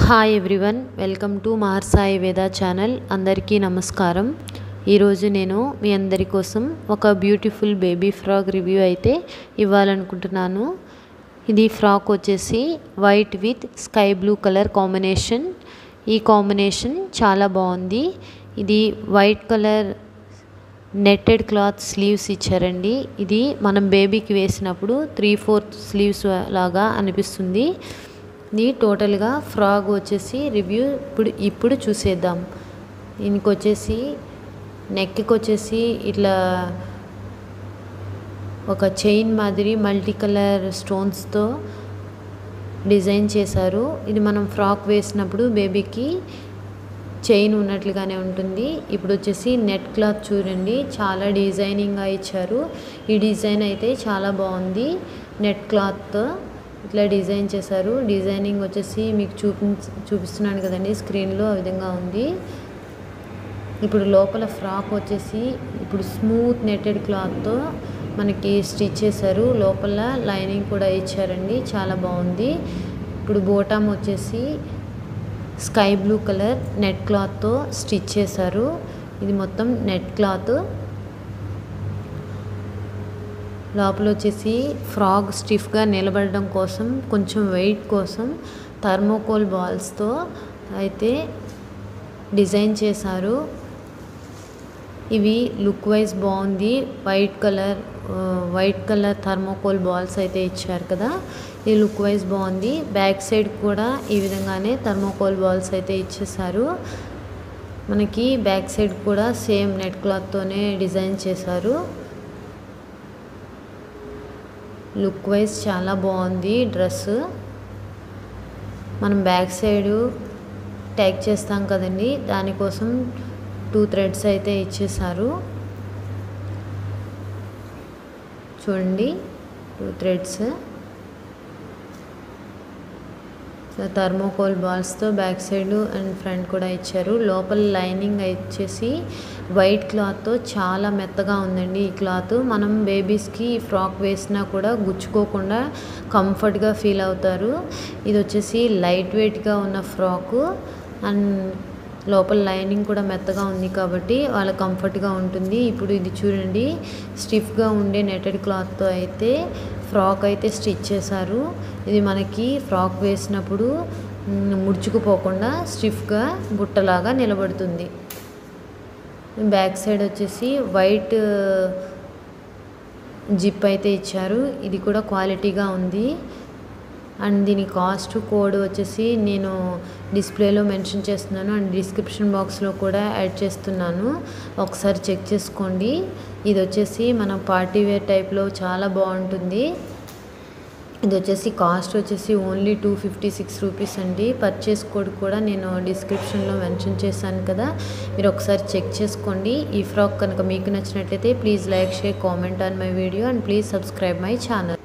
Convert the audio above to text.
hi everyone welcome to Maharsai Veda channel అందరికీ నమస్కారం ఈరోజు నేను మీ అందరి కోసం ఒక బ్యూటిఫుల్ బేబీ ఫ్రాక్ రివ్యూ అయితే ఇవ్వాలనుకుంటున్నాను ఇది ఫ్రాక్ వచ్చేసి white with sky blue colour combination ఈ కాంబినేషన్ చాలా బాగుంది ఇది white colour netted cloth sleeves ఇచ్చారండి ఇది మనం బేబీకి వేసినప్పుడు త్రీ ఫోర్త్ స్లీవ్స్ లాగా అనిపిస్తుంది ఇది టోటల్గా ఫ్రాక్ వచ్చేసి రివ్యూ ఇప్పుడు ఇప్పుడు చూసేద్దాం దీనికి వచ్చేసి నెక్కి వచ్చేసి ఇట్లా ఒక చైన్ మాదిరి మల్టీ కలర్ స్టోన్స్తో డిజైన్ చేశారు ఇది మనం ఫ్రాక్ వేసినప్పుడు బేబీకి చైన్ ఉన్నట్లుగానే ఉంటుంది ఇప్పుడు వచ్చేసి నెట్ క్లాత్ చూడండి చాలా డిజైనింగ్గా ఇచ్చారు ఈ డిజైన్ అయితే చాలా బాగుంది నెట్ క్లాత్ ఇట్లా డిజైన్ చేశారు డిజైనింగ్ వచ్చేసి మీకు చూపి చూపిస్తున్నాను కదండి స్క్రీన్లో ఆ విధంగా ఉంది ఇప్పుడు లోపల ఫ్రాక్ వచ్చేసి ఇప్పుడు స్మూత్ నెట్టెడ్ క్లాత్తో మనకి స్టిచ్ చేశారు లోపల లైనింగ్ కూడా ఇచ్చారండి చాలా బాగుంది ఇప్పుడు బోటామ్ వచ్చేసి స్కై బ్లూ కలర్ నెట్ క్లాత్తో స్టిచ్ చేశారు ఇది మొత్తం నెట్ క్లాత్ లోపల వచ్చేసి ఫ్రాగ్ స్టిఫ్గా నిలబడడం కోసం కొంచెం వెయిట్ కోసం థర్మోకోల్ బాల్స్తో అయితే డిజైన్ చేశారు ఇవి లుక్ వైజ్ బాగుంది white colour white colour thermocol balls అయితే ఇచ్చారు కదా ఈ లుక్ వైజ్ బాగుంది బ్యాక్ సైడ్ కూడా ఈ విధంగానే థర్మోకోల్ బాల్స్ అయితే ఇచ్చేసారు మనకి బ్యాక్ సైడ్ కూడా సేమ్ నెట్ క్లాత్తోనే డిజైన్ చేశారు లుక్ వైజ్ చాలా బాగుంది డ్రెస్ మనం బ్యాక్ సైడ్ ట్యాగ్ చేస్తాం కదండి దానికోసం టూ థ్రెడ్స్ అయితే ఇచ్చేసారు చూడండి టూ థ్రెడ్స్ థర్మోకోల్ బాల్స్తో బ్యాక్ సైడ్ అండ్ ఫ్రంట్ కూడా ఇచ్చారు లోపల లైనింగ్ వచ్చేసి వైట్ క్లాత్తో చాలా మెత్తగా ఉందండి ఈ క్లాత్ మనం బేబీస్కి ఫ్రాక్ వేసినా కూడా గుచ్చుకోకుండా కంఫర్ట్గా ఫీల్ అవుతారు ఇది వచ్చేసి లైట్ వెయిట్గా ఉన్న ఫ్రాకు అండ్ లోపల లైనింగ్ కూడా మెత్తగా ఉంది కాబట్టి వాళ్ళ కంఫర్ట్గా ఉంటుంది ఇప్పుడు ఇది చూడండి స్టిఫ్గా ఉండే నెటెడ్ క్లాత్తో అయితే ఫ్రాక్ అయితే స్టిచ్ చేశారు ఇది మనకి ఫ్రాక్ వేసినప్పుడు ముడుచుకుపోకుండా స్టిఫ్గా బుట్టలాగా నిలబడుతుంది బ్యాక్ సైడ్ వచ్చేసి వైట్ జిప్ అయితే ఇచ్చారు ఇది కూడా క్వాలిటీగా ఉంది అండ్ దీని కాస్ట్ కోడ్ వచ్చేసి నేను డిస్ప్లేలో మెన్షన్ చేస్తున్నాను అండ్ డిస్క్రిప్షన్ బాక్స్లో కూడా యాడ్ చేస్తున్నాను ఒకసారి చెక్ చేసుకోండి ఇది వచ్చేసి మన పార్టీ వేర్ టైప్లో చాలా బాగుంటుంది ఇది వచ్చేసి కాస్ట్ వచ్చేసి only two fifty six rupees అండి పర్చేస్ కోడ్ కూడా నేను డిస్క్రిప్షన్లో మెన్షన్ చేశాను కదా మీరు ఒకసారి చెక్ చేసుకోండి ఈ ఫ్రాక్ కనుక మీకు నచ్చినట్లయితే please like share comment on my video and please subscribe my channel